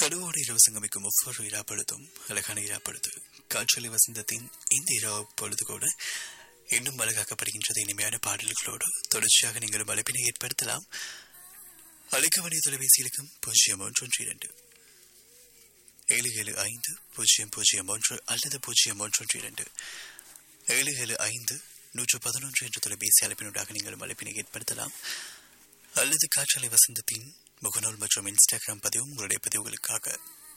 கடுவோடு இரவு சங்கமிக்கும் ஒவ்வொரு இராப்பொழுதும் அழகான இராப்பொழுது காற்றொலி வசந்தத்தின் இந்த இரவு பொழுது கூட இன்னும் அழகாக்கப்படுகின்றது இனிமையான பாடல்களோடு தொடர்ச்சியாக நீங்கள் அழைப்பினை ஏற்படுத்தலாம் அழைக்கவனை தொலைபேசியிலுக்கும் பூஜ்ஜியம் ஒன்று ஒன்று இரண்டு ஏழு ஏழு ஐந்து பூஜ்ஜியம் பூஜ்ஜியம் ஒன்று அல்லது பூஜ்ஜியம் ஒன்று ஒன்று இரண்டு ஏழு ஏழு ஐந்து நூற்று பதினொன்று என்ற தொலைபேசி அழைப்பினூடாக நீங்கள் அழைப்பினை ஏற்படுத்தலாம் அல்லது காற்றலை வசந்தத்தின் முகநூல் மற்றும் இன்ஸ்டாகிராம் பதிவும் உங்களுடைய பதிவுகளுக்காக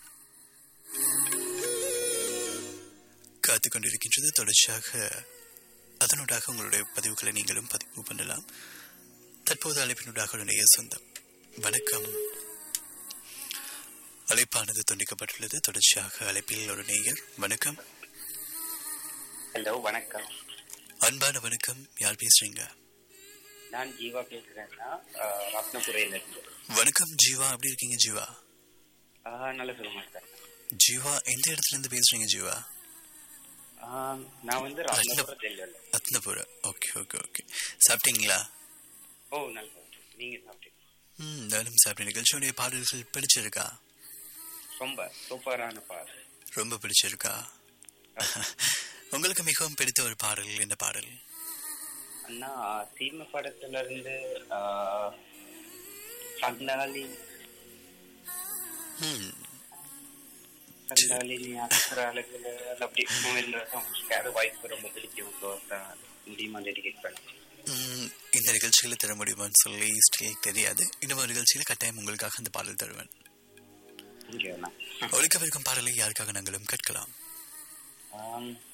காத்துக் கொண்டிருக்கின்றது தொடர்ச்சியாக அதனூடாக உங்களுடைய பதிவுகளை நீங்களும் பதிவு பண்ணலாம் தற்போது அழைப்பினூடாக உடைய சொந்தம் வணக்கம் அழைப்பானது துண்டிக்கப்பட்டுள்ளது தொடர்ச்சியாக அழைப்பில் ஒரு நேயர் வணக்கம் ஹலோ வணக்கம் அன்பான வணக்கம் யார் பேசுறீங்க நான் ஜீவா பேசுறேன்னா ரத்னபுரையில இருந்து வணக்கம் ஜீவா எப்படி இருக்கீங்க ஜீவா ஆஹ், நல்ல சொல்லுமா சார் ஜீவா எந்த இடத்துல இருந்து பேசுறீங்க ஜீவா ஆஹ், நான் வந்து ரத்னபுரத்தில் இல்லை ரத்னபுரம் ஓகே ஓகே ஓகே சாப்பிட்டீங்களா ஓ நல்ல நீங்க சாப்பிட்டீங்க ம் நானும் சாப்பிட்ட நிகழ்ச்சியுடைய பாடல்கள் பிடிச்சிருக்கா ரொம்ப சூப்பரான பாடு ரொம்ப பிடிச்சிருக்கா உங்களுக்கு மிகவும் பிடித்த ஒரு பாடல் என்ன பாடல் அண்ணா சீம படத்துல இருந்து ஆஹ், சண்டாளி ம் சண்டாளி நீ அக்ஷர அழகுல அப்படி மூவில அது வாய்ப்பு ரொம்ப பிடிக்கும் ஸோ முடியுமா டெடிகேட் பண்ணி ம், இந்த நிகழ்ச்சியில தர முடியுமான்னு சொல்லி ஸ்டில் தெரியாது இன்னும் ஒரு நிகழ்ச்சியில கட்டாயம் உங்களுக்காக அந்த பாடல் தருவேன் இங்கே அண்ணா ஒழிக்கவிருக்கும் பாடலை யாருக்காக நாங்களும் கேட்கலாம் ஆம்,